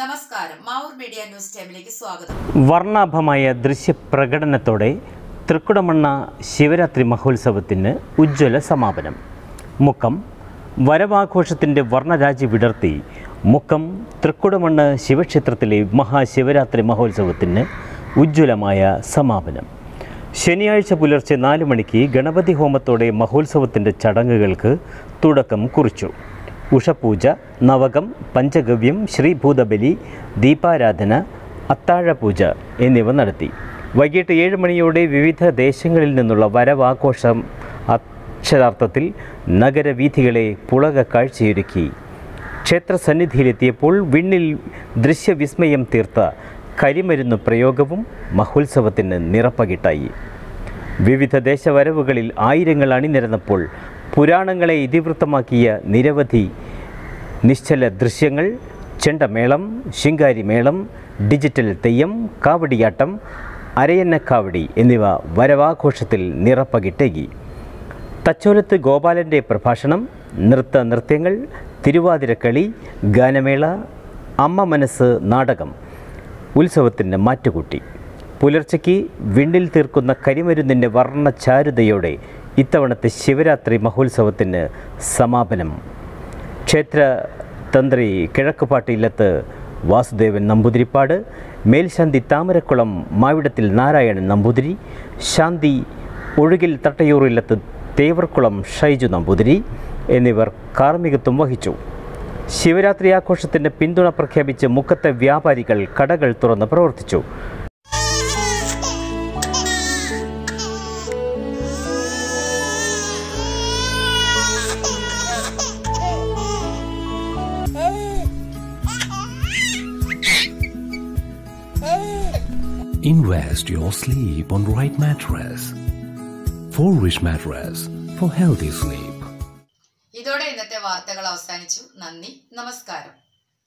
നമസ്കാരം Mavoor media news ടൈമിലേക്ക് സ്വാഗതം വർണ്ണാഭമായ ദൃശ്യപ്രകടനത്തോടെ തൃക്കുടമണ്ണ ശിവരാത്രി മഹോത്സവത്തിന് ഉജ്ജ്വല സമാപനം മുക്കം വരവാഘോഷത്തിൻ്റെ വർണ്ണരാജി വിടർത്തി മുക്കം തൃക്കുടമണ്ണ ശിവക്ഷേത്രത്തിലെ മഹാശിവരാത്രി മഹോത്സവത്തിന് ഉജ്ജ്വലമായ സമാപനം ശനിയാഴ്ച പുലർച്ചെ നാല് മണിക്ക് ഗണപതി ഹോമത്തോടെ മഹോത്സവത്തിൻ്റെ ചടങ്ങുകൾക്ക് തുടക്കം കുറിച്ചു ഉഷപൂജ നവകം പഞ്ചഗവ്യം ശ്രീഭൂതബലി ദീപാരാധന അത്താഴപൂജ എന്നിവ നടത്തി വൈകിട്ട് ഏഴ് മണിയോടെ വിവിധ ദേശങ്ങളിൽ നിന്നുള്ള വരവാഘോഷം അക്ഷരാർത്ഥത്തിൽ നഗരവീഥികളെ പുളക കാഴ്ചയൊരുക്കി ക്ഷേത്രസന്നിധിയിലെത്തിയപ്പോൾ വിണ്ണിൽ ദൃശ്യവിസ്മയം തീർത്ത കരിമരുന്ന് പ്രയോഗവും മഹോത്സവത്തിന് നിറപ്പകിട്ടായി വിവിധ ദേശവരവുകളിൽ ആയിരങ്ങൾ അണിനിരന്നപ്പോൾ പുരാണങ്ങളെ ഇതിവൃത്തമാക്കിയ നിരവധി നിശ്ചല ദൃശ്യങ്ങൾ ചെണ്ടമേളം ശിങ്കാരിമേളം ഡിജിറ്റൽ തെയ്യം കാവടിയാട്ടം അരയന്നക്കാവടി എന്നിവ വരവാഘോഷത്തിൽ നിറപ്പകിട്ടേകി തച്ചോലത്ത് ഗോപാലൻ്റെ പ്രഭാഷണം നൃത്ത നൃത്യങ്ങൾ തിരുവാതിരക്കളി ഗാനമേള അമ്മ മനസ്സ് നാടകം ഉത്സവത്തിന് മാറ്റുകൂട്ടി പുലർച്ചയ്ക്ക് വിണ്ണിൽ തീർക്കുന്ന കരിമരുന്നിൻ്റെ വർണ്ണചാരുതയോടെ ഇത്തവണത്തെ ശിവരാത്രി മഹോത്സവത്തിന് സമാപനം ക്ഷേത്ര തന്ത്രി കിഴക്കുപാട്ട് ഇല്ലത്ത് വാസുദേവൻ നമ്പൂതിരിപ്പാട് മേൽശാന്തി താമരക്കുളം മാവിടത്തിൽ നാരായണൻ നമ്പൂതിരി ശാന്തി ഒഴുകിൽ തട്ടയൂർ ഇല്ലത്ത് തേവർക്കുളം ഷൈജു നമ്പൂതിരി എന്നിവർ കാർമ്മികത്വം വഹിച്ചു ശിവരാത്രി ആഘോഷത്തിന് പിന്തുണ പ്രഖ്യാപിച്ച് മുക്കത്തെ വ്യാപാരികൾ കടകൾ തുറന്ന് പ്രവർത്തിച്ചു Invest your sleep on right mattress. Four-wish mattress for healthy sleep. ഇതോടെ ഇന്നത്തെ വാർത്തകൾ അവസാനിച്ചു നന്ദി നമസ്കാരം